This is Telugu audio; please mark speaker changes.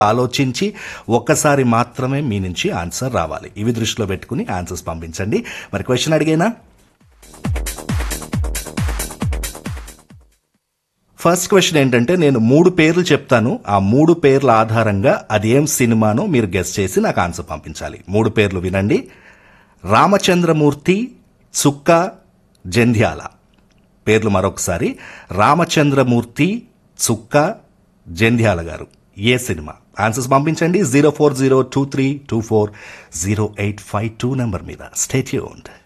Speaker 1: ఆలోచించి ఒక్కసారి మాత్రమే మీ నుంచి ఆన్సర్ రావాలి ఇవి దృష్టిలో పెట్టుకుని ఆన్సర్స్ పంపించండి మరి క్వశ్చన్ అడిగేనా ఫస్ట్ క్వశ్చన్ ఏంటంటే నేను మూడు పేర్లు చెప్తాను ఆ మూడు పేర్ల ఆధారంగా అది ఏం సినిమానో మీరు గెస్ట్ చేసి నాకు ఆన్సర్ పంపించాలి మూడు పేర్లు వినండి రామచంద్రమూర్తి చుక్క జంధ్యాల పేర్లు మరొకసారి రామచంద్రమూర్తి చుక్క జంధ్యాల గారు ఏ సినిమా ఆన్సర్స్ పంపించండి zero four zero two three two four zero eight five two number మీద స్టేట్యూన్డ్